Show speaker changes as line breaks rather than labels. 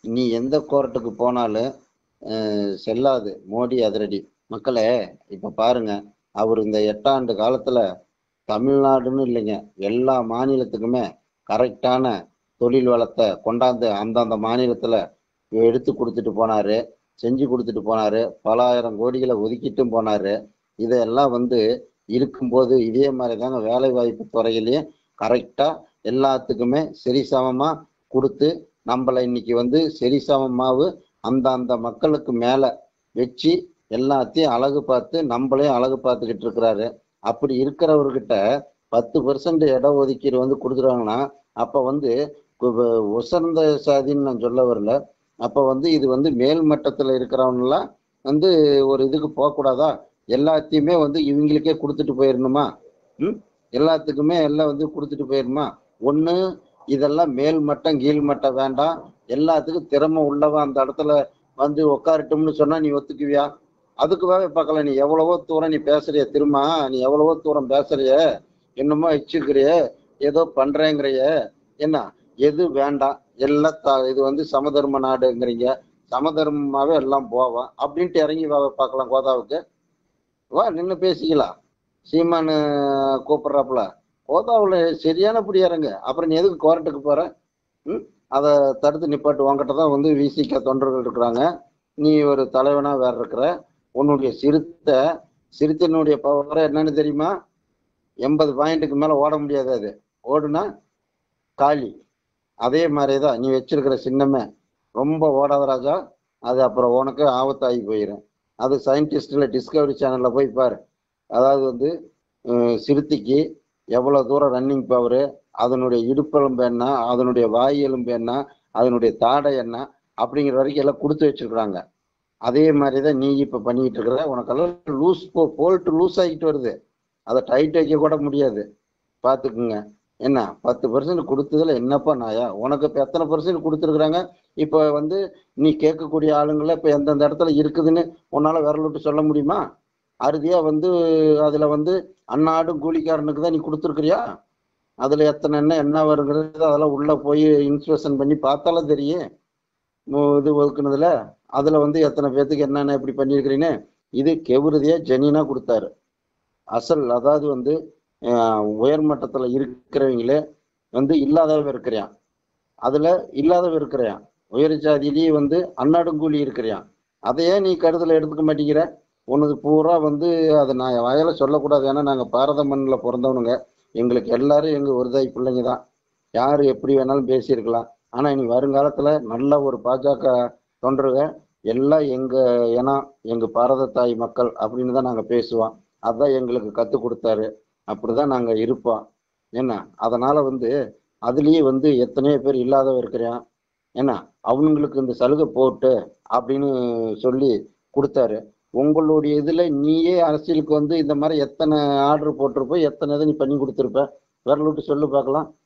நீ எந்த கோர்ட்டுக்கு போனாலும் அஹ், செல்லாது மோடி அதிரடி மக்களே இப்ப பாருங்க அவர் இந்த எட்டாண்டு காலத்துல தமிழ்நாடுன்னு இல்லைங்க எல்லா மாநிலத்துக்குமே கரெக்டான தொழில் வளத்தை கொண்டாந்து அந்தந்த மாநிலத்துல எடுத்து கொடுத்துட்டு போனாரு செஞ்சு கொடுத்துட்டு போனாரு பல ஆயிரம் கோடிகளை ஒதுக்கிட்டும் போனாரு இதெல்லாம் வந்து இருக்கும்போது இதே மாதிரி தாங்க வேலை வாய்ப்பு துறையிலையும் கரெக்டா எல்லாத்துக்குமே சரிசமமா கொடுத்து நம்மளை இன்னைக்கு வந்து சரிசமமாவு அந்த அந்த மக்களுக்கு மேல வச்சு எல்லாத்தையும் அழகு பார்த்து நம்மளையும் அழகு பார்த்துக்கிட்டு இருக்கிறாரு அப்படி இருக்கிறவர்கிட்ட பத்து பெர்சன்ட் இட ஒதுக்கீடு வந்து கொடுத்துருவாங்கன்னா அப்ப வந்து கு- உசர்ந்த சாதின்னு நான் சொல்ல வரல அப்ப வந்து இது வந்து மேல் மட்டத்துல இருக்கிறவங்கலாம் வந்து ஒரு இதுக்கு போகக்கூடாதா எல்லாத்தையுமே வந்து இவங்களுக்கே கொடுத்துட்டு போயிடணுமா ம் எல்லாத்துக்குமே எல்லாம் வந்து கொடுத்துட்டு போயிடணுமா ஒண்ணு இதெல்லாம் மேல் மட்டம் கீழ் மட்டம் வேண்டாம் எல்லாத்துக்கும் திறமை உள்ளவன் அந்த இடத்துல வந்து உட்காரட்டும்னு சொன்னா நீ ஒத்துக்குவியா அதுக்குவே பார்க்கல நீ எவ்வளவோ தூரம் நீ பேசுறிய திரும்ப நீ எவ்வளவோ தூரம் பேசுறிய என்னமோ வச்சுக்கிறிய ஏதோ பண்றேங்கிறிய என்ன எது வேண்டாம் எல்லாம் த- இது வந்து சமதர்ம நாடுங்கிறீங்க சமதர்மமாவே எல்லாம் போவோம் அப்படின்ட்டு இறங்கி வா பார்க்கலாம் கோதாவுக்கு வா நின்று பேசிக்கலாம் சீமானு கூப்பிடுறாப்புல கோதாவுல சரியான படி இறங்க அப்புறம் நீ எதுக்கு கோர்ட்டுக்கு போற ம் அதை தடுத்து நிப்பாட்டு உன்கிட்ட தான் வந்து விசிக தொண்டர்கள் இருக்கிறாங்க நீ ஒரு தலைவனா வேற இருக்கிற உன்னுடைய சிறுத்தை சிறுத்தையினுடைய பவர் என்னன்னு தெரியுமா எண்பது பாயிண்ட்டுக்கு மேல ஓட முடியாது அது ஓடுனா காலி அதே மாதிரி தான் நீ வச்சிருக்கிற சின்னமே ரொம்ப ஓடாத ராஜா அது அப்புறம் உனக்கு ஆபத்தாகி போயிடும் அது சயின்டிஸ்ட்ல டிஸ்கவரி சேனல்ல போய் பாரு அதாவது வந்து அஹ், சிறுத்தைக்கு எவ்வளவு தூரம் ரன்னிங் பவர் அதனுடைய இடுப்பெலும்பு என்ன அதனுடைய வாய் எலும்பு என்ன அதனுடைய தாடை என்ன அப்படிங்கிற வரைக்கும் எல்லாம் கொடுத்து வச்சிருக்கிறாங்க அதே மாதிரி தான் நீ இப்ப பண்ணிட்டு இருக்கிற உனக்கெல்லாம் லூஸ் போல்ட் லூஸ் ஆகிட்டு வருது அதை டைட் வைக்க கூட முடியாது பார்த்துக்குங்க என்ன பத்து பர்சன்ட் கொடுத்ததுல என்னப்பா நாயா உனக்கு இப்போ எத்தனை பர்சன்ட் கொடுத்துருக்குறாங்க இப்போ வந்து நீ கேட்கக்கூடிய ஆளுங்கள இப்போ எந்தெந்த இடத்துல இருக்குதுன்னு உன்னால விரல் விட்டு சொல்ல முடியுமா அறுதியா வந்து அதுல வந்து அன்னாடும் கூலிக்காரனுக்கு தான் நீ கொடுத்துருக்குறியா அதுல எத்தனை என்ன என்ன வருங்கிறது அதெல்லாம் உள்ள போய் இன்ஸ்பெக்ஷன் பண்ணி பார்த்தாலும் தெரியும் மு- இது ஒதுக்குனதுல அதுல வந்து எத்தனை பேத்துக்கு என்னென்ன இப்படி பண்ணியிருக்கிறீன்னு இது கெவுறுதியா ஜெனினா கொடுத்தாரு அசல் அதாவது வந்து அஹ், உயர்மட்டத்துல இருக்கிறவங்களே வந்து இல்லாதவ இருக்கிறான் அதுல இல்லாதவ இருக்கிறான் உயர் ஜாதியிலேயே வந்து அன்னாடுங்கூலி இருக்கிறான் அதையே நீ கருத்துல எடுத்துக்க மாட்டேங்கிற உனது பூரா வந்து அதை நான் என் வாயால சொல்லக்கூடாது ஏன்னா நாங்க பாரத மண்ணில் பிறந்தவனுங்க எங்களுக்கு எல்லாரும் எங்க ஒருதாய் பிள்ளைங்க தான் யாரு எப்படி வேணாலும் பேசியிருக்கலாம் ஆனா இனி வருங்காலத்துல நல்ல ஒரு பாஜக தொண்டருங்க எல்லாம் எங்க இனம் எங்க பாரத தாய் மக்கள் அப்படின்னு தான் நாங்க பேசுவோம் அதான் எங்களுக்கு கத்து கொடுத்தாரு அப்படிதான் நாங்க இருப்போம் என்ன அதனால வந்து அதுலயே வந்து எத்தனையோ பேர் இல்லாதவ இருக்கிறான் என்ன அவனுங்களுக்கு இந்த சலுகை போட்டு அப்படின்னு சொல்லி கொடுத்தாரு உங்களுடைய இதுல நீயே அரசியலுக்கு வந்து இந்த மாதிரி எத்தனை ஆர்டர் போட்டிருப்ப எத்தனை இதை நீ பண்ணி கொடுத்துருப்ப விரல் விட்டு சொல்லு பார்க்கலாம்